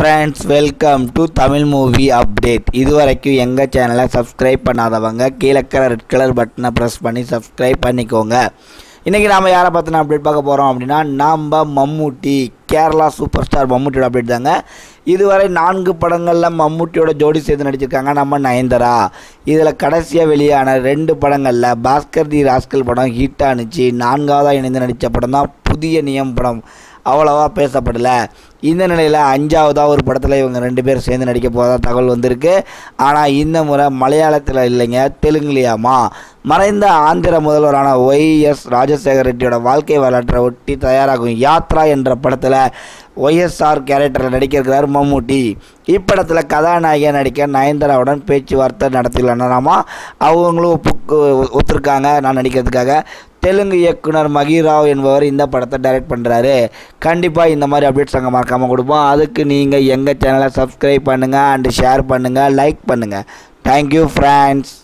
friends welcome to Tamil movie update இதுவரைக்கும் எங்கள் சேனலை சப்ஸ்கிரைப் பண்ணாதவங்க கீழே இருக்கிற ரெட் கலர் பட்டனை ப்ரெஸ் பண்ணி சப்ஸ்கிரைப் பண்ணிக்கோங்க இன்றைக்கி நாம் யாரை பற்றின அப்டேட் பார்க்க போகிறோம் அப்படின்னா நாம் மம்மூட்டி கேரளா சூப்பர் ஸ்டார் மம்மூட்டியோட அப்டேட் தாங்க இதுவரை நான்கு படங்களில் மம்மூட்டியோட ஜோடி சேர்ந்து நடிச்சிருக்காங்க நம்ம நயன்தாரா இதில் கடைசியாக வெளியான ரெண்டு படங்களில் பாஸ்கர் தி ராஸ்கல் படம் ஹிட் ஆணுச்சு நான்காவதாக இணைந்து நடித்த படம் தான் புதிய நியம் படம் அவ்வளோவா பேசப்படல இந்த நிலையில் அஞ்சாவதாக ஒரு படத்தில் இவங்க ரெண்டு பேரும் சேர்ந்து நடிக்க போகிறதா தகவல் வந்திருக்கு ஆனால் இந்த முறை மலையாளத்தில் இல்லைங்க தெலுங்குலையாமா மறைந்த ஆந்திர முதல்வரான ஒய் எஸ் ராஜசேகர ரெட்டியோட வாழ்க்கை வரலாற்றை ஒட்டி தயாராகும் யாத்ரா என்ற படத்தில் ஒய்எஸ்ஆர் கேரக்டரில் நடிக்கிறார் மம்மூட்டி இப்படத்தில் கதாநாயகியாக நடிக்க நயன்தாராவுடன் பேச்சுவார்த்தை நடத்திடலாமா அவங்களும் ஒப்பு ஒத்துருக்காங்க நான் நடிக்கிறதுக்காக தெலுங்கு இயக்குனர் மகிராவ் என்பவர் இந்த படத்தை டைரக்ட் பண்ணுறாரு கண்டிப்பாக இந்த மாதிரி அப்டேட்ஸ் அங்கே மறக்காமல் கொடுப்போம் அதுக்கு நீங்கள் எங்கள் சேனலை சப்ஸ்கிரைப் பண்ணுங்கள் அண்டு ஷேர் பண்ணுங்கள் லைக் பண்ணுங்கள் தேங்க்யூ ஃப்ரெண்ட்ஸ்